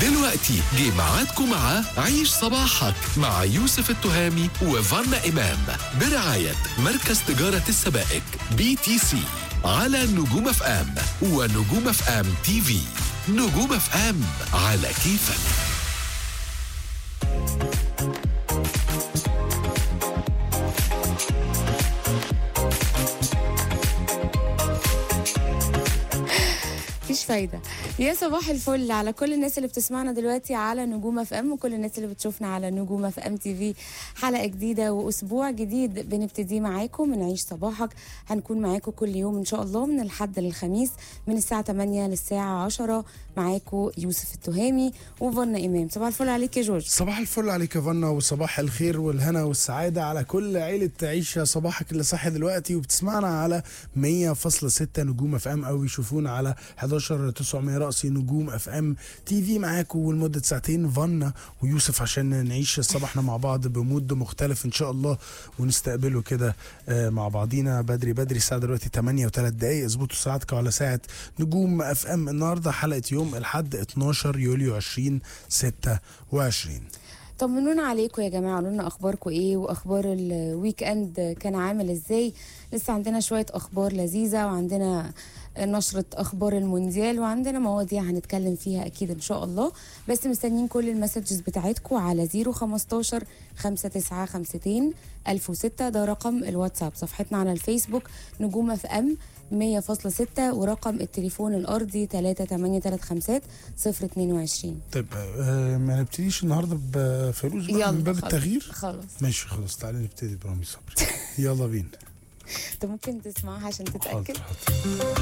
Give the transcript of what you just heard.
دلوقتي جه ميعادكم مع عيش صباحك مع يوسف التهامي وفانا إمام برعاية مركز تجارة السبائك بي تي سي على نجوم اف ام ونجوم اف ام تي في نجوم اف ام على كيفك مفيش فايدة يا صباح الفل على كل الناس اللي بتسمعنا دلوقتي على نجوم اف ام وكل الناس اللي بتشوفنا على نجوم اف ام تي في حلقة جديدة واسبوع جديد بنبتدي معاكم من عيش صباحك هنكون معاكم كل يوم ان شاء الله من الحد للخميس من الساعة 8 للساعة 10 معاكم يوسف التهامي وفنا امام صباح الفل عليك يا جورج صباح الفل عليك يا فنا وصباح الخير والهنا والسعادة على كل عيلة تعيش يا صباحك اللي صاحي دلوقتي وبتسمعنا على 100.6 نجوم اف ام او يشوفونا على 11 900 رأسي نجوم اف ام تي في معاكم ولمدة ساعتين فنا ويوسف عشان نعيش صباحنا مع بعض بمود مختلف ان شاء الله ونستقبله كده آه، مع بعضينا بدري بدري الساعة دلوقتي 8 و3 دقايق اظبطوا ساعتكم على ساعة نجوم اف ام النهارده حلقة يوم الحد 12 يوليو 2026 طمنونا عليكم يا جماعه قولوا لنا اخباركم ايه واخبار الويك اند كان عامل ازاي لسه عندنا شويه اخبار لذيذه وعندنا نشرة أخبار المونديال وعندنا مواضيع هنتكلم فيها أكيد إن شاء الله بس مستنيين كل المسجز بتاعتكم على 015 5952 1006 ده رقم الواتساب صفحتنا على الفيسبوك نجوم اف ام 100.6 ورقم التليفون الأرضي 3835 022 طيب آه، ما نبتديش النهارده بفيروز بقى من باب خلاص. التغيير خلاص ماشي خلاص تعالى نبتدي برامي صبري يلا بينا انت ممكن تسمعها عشان حاضر تتأكد حاضر